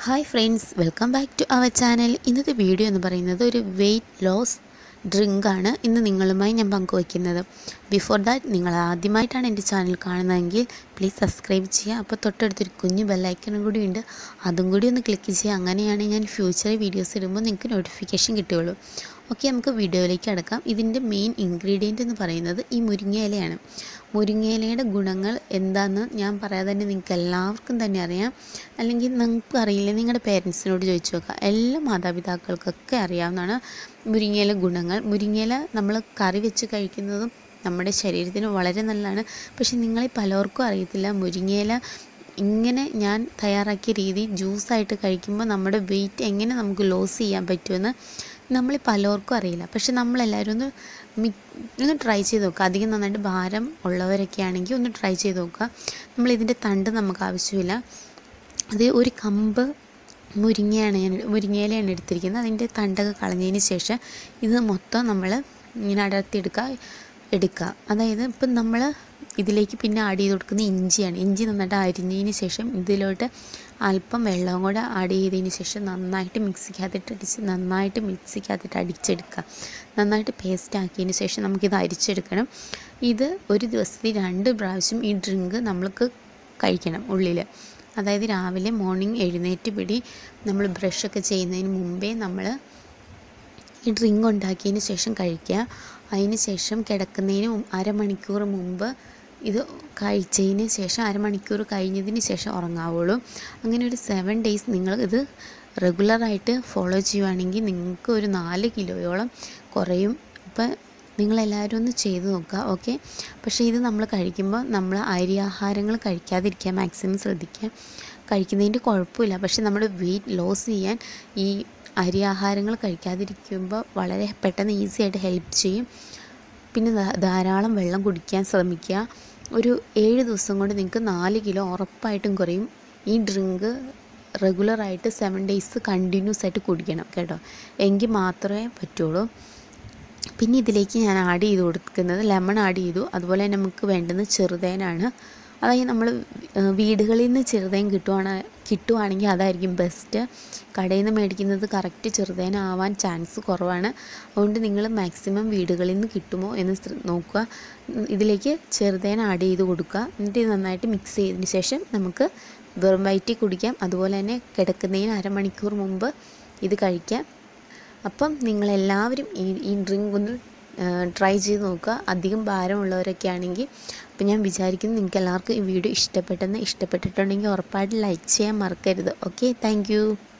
hi friends welcome back to our channel ഇന്നത്തെ video എന്ന് പറയുന്നത് ഒരു വെയ്റ്റ് ലോസ് ഡ്രിങ്കാണ് ഇന്ന് നിങ്ങളുമായി ഞാൻ പങ്കുവയ്ക്കുന്നത് ബിഫോർ ദാറ്റ് നിങ്ങൾ ആദ്യമായിട്ടാണ് എൻ്റെ ചാനൽ കാണുന്നതെങ്കിൽ പ്ലീസ് സബ്സ്ക്രൈബ് ചെയ്യുക അപ്പോൾ തൊട്ടടുത്തൊരു കുഞ്ഞു ബെല്ലൈക്കനും കൂടി ഉണ്ട് അതും കൂടി ഒന്ന് ക്ലിക്ക് ചെയ്യുക അങ്ങനെയാണ് ഞാൻ ഫ്യൂച്ചറിൽ വീഡിയോസ് ഇടുമ്പോൾ നിങ്ങൾക്ക് നോട്ടിഫിക്കേഷൻ കിട്ടുകയുള്ളൂ ഓക്കെ നമുക്ക് വീഡിയോയിലേക്ക് അടക്കാം ഇതിൻ്റെ മെയിൻ ഇൻഗ്രീഡിയൻ്റ് എന്ന് പറയുന്നത് ഈ മുരിങ്ങയിലയാണ് മുരിങ്ങയിലയുടെ ഗുണങ്ങൾ എന്താണെന്ന് ഞാൻ പറയാതെ തന്നെ നിങ്ങൾക്ക് എല്ലാവർക്കും തന്നെ അറിയാം അല്ലെങ്കിൽ നിങ്ങൾക്ക് അറിയില്ല നിങ്ങളുടെ പേരൻസിനോട് ചോദിച്ചു നോക്കുക എല്ലാ മാതാപിതാക്കൾക്കൊക്കെ അറിയാവുന്നതാണ് മുരിങ്ങയില ഗുണങ്ങൾ മുരിങ്ങയില നമ്മൾ കറി വെച്ച് കഴിക്കുന്നതും നമ്മുടെ ശരീരത്തിന് വളരെ നല്ലതാണ് പക്ഷെ നിങ്ങളിൽ പലർക്കും അറിയത്തില്ല മുരിങ്ങയില ഇങ്ങനെ ഞാൻ തയ്യാറാക്കിയ രീതി ജ്യൂസായിട്ട് കഴിക്കുമ്പോൾ നമ്മുടെ വെയിറ്റ് എങ്ങനെ നമുക്ക് ലോസ് ചെയ്യാൻ പറ്റുമെന്ന് നമ്മൾ പലർക്കും അറിയില്ല പക്ഷെ നമ്മളെല്ലാവരും ഒന്ന് മി ഒന്ന് ട്രൈ ചെയ്ത് നോക്കുക അധികം നന്നായിട്ട് ഭാരം ഉള്ളവരൊക്കെ ആണെങ്കിൽ ഒന്ന് ട്രൈ ചെയ്ത് നോക്കുക നമ്മൾ ഇതിൻ്റെ തണ്ട് നമുക്ക് ആവശ്യമില്ല അത് ഒരു കമ്പ് മുരിങ്ങയാണ് ഞാൻ മുരിങ്ങയിലയാണ് എടുത്തിരിക്കുന്നത് അതിൻ്റെ തണ്ടൊക്കെ കളഞ്ഞതിന് ശേഷം ഇത് മൊത്തം നമ്മൾ ഇങ്ങനെ അടർത്തിയെടുക്കുക എടുക്കുക അതായത് ഇപ്പം നമ്മൾ ഇതിലേക്ക് പിന്നെ ആഡ് ചെയ്ത് കൊടുക്കുന്ന ഇഞ്ചിയാണ് ഇഞ്ചി നന്നായിട്ട് അരിഞ്ഞതിന് ശേഷം ഇതിലോട്ട് അല്പം വെള്ളവും കൂടെ ആഡ് ചെയ്തതിന് ശേഷം നന്നായിട്ട് മിക്സിക്കകത്തിട്ട് അടിച്ച് നന്നായിട്ട് മിക്സിക്കകത്തിട്ട് അടിച്ചെടുക്കുക നന്നായിട്ട് പേസ്റ്റ് ആക്കിയതിന് ശേഷം നമുക്കിത് അരിച്ചെടുക്കണം ഇത് ഒരു ദിവസത്തിൽ രണ്ട് പ്രാവശ്യം ഈ ഡ്രിങ്ക് നമ്മൾക്ക് കഴിക്കണം ഉള്ളിൽ അതായത് രാവിലെ മോർണിംഗ് എഴുന്നേറ്റ് പിടി നമ്മൾ ബ്രഷൊക്കെ ചെയ്യുന്നതിന് മുമ്പേ നമ്മൾ ഈ ഡ്രിങ്ക് ഉണ്ടാക്കിയതിന് ശേഷം കഴിക്കുക അതിന് ശേഷം കിടക്കുന്നതിന് മു- അരമണിക്കൂർ മുമ്പ് ഇത് കഴിച്ചതിന് ശേഷം അരമണിക്കൂർ കഴിഞ്ഞതിന് ശേഷം ഉറങ്ങാവുള്ളൂ അങ്ങനെ ഒരു സെവൻ ഡേയ്സ് നിങ്ങൾ ഇത് റെഗുലറായിട്ട് ഫോളോ ചെയ്യുവാണെങ്കിൽ നിങ്ങൾക്ക് ഒരു നാല് കിലോയോളം കുറയും ഇപ്പം നിങ്ങളെല്ലാവരും ഒന്ന് ചെയ്ത് നോക്കുക ഓക്കെ പക്ഷേ ഇത് നമ്മൾ കഴിക്കുമ്പോൾ നമ്മൾ അരി ആഹാരങ്ങൾ കഴിക്കാതിരിക്കുക മാക്സിമം ശ്രദ്ധിക്കുക കഴിക്കുന്നതിൻ്റെ കുഴപ്പമില്ല പക്ഷെ നമ്മുടെ വെയിറ്റ് ലോസ് ചെയ്യാൻ ഈ അരി ആഹാരങ്ങൾ കഴിക്കാതിരിക്കുമ്പോൾ വളരെ പെട്ടെന്ന് ഈസി ആയിട്ട് ഹെൽപ്പ് ചെയ്യും പിന്നെ ധാ- ധാരാളം വെള്ളം കുടിക്കാൻ ശ്രമിക്കുക ഒരു ഏഴ് ദിവസം കൊണ്ട് നിങ്ങൾക്ക് നാല് കിലോ ഉറപ്പായിട്ടും കുറയും ഈ ഡ്രിങ്ക് റെഗുലറായിട്ട് സെവൻ ഡേയ്സ് കണ്ടിന്യൂസ് ആയിട്ട് കുടിക്കണം കേട്ടോ എങ്കിൽ മാത്രമേ പറ്റുള്ളൂ പിന്നെ ഇതിലേക്ക് ഞാൻ ആഡ് ചെയ്ത് കൊടുക്കുന്നത് ലെമൺ ആഡ് ചെയ്തു അതുപോലെ തന്നെ നമുക്ക് വേണ്ടുന്നത് ചെറുതേനാണ് അതായത് നമ്മൾ വീടുകളിൽ നിന്ന് ചെറുതേൻ കിട്ടുവാണ് കിട്ടുവാണെങ്കിൽ അതായിരിക്കും ബെസ്റ്റ് കടയിൽ നിന്ന് മേടിക്കുന്നത് കറക്റ്റ് ചെറുതേനാവാൻ ചാൻസ് കുറവാണ് അതുകൊണ്ട് നിങ്ങൾ മാക്സിമം വീടുകളിൽ നിന്ന് കിട്ടുമോ എന്ന് ശ്ര- നോക്കുക ഉം, ഇതിലേക്ക് ചെറുതേൻ ആഡ് ചെയ്ത് കൊടുക്കുക എന്നിട്ട് ഇത് നന്നായിട്ട് മിക്സ് ചെയ്തതിന് ശേഷം നമുക്ക് വെറും വയറ്റിൽ കുടിക്കാം അതുപോലെ തന്നെ കിടക്കുന്നതിന് അരമണിക്കൂർ മുമ്പ് ഇത് കഴിക്കാം അപ്പം നിങ്ങളെല്ലാവരും ഈ ഈ ഡ്രിങ്ക് ഒന്ന് ട്രൈ ചെയ്ത് നോക്കുക അധികം ഭാരമുള്ളവരൊക്കെ ആണെങ്കിൽ അപ്പം ഞാൻ വിചാരിക്കുന്നു നിങ്ങൾക്ക് എല്ലാവർക്കും ഈ വീഡിയോ ഇഷ്ടപ്പെട്ടെന്ന് ഇഷ്ടപ്പെട്ടിട്ടുണ്ടെങ്കിൽ ഉറപ്പായിട്ട് ലൈക്ക് ചെയ്യാൻ മറക്കരുത് ഓക്കെ താങ്ക്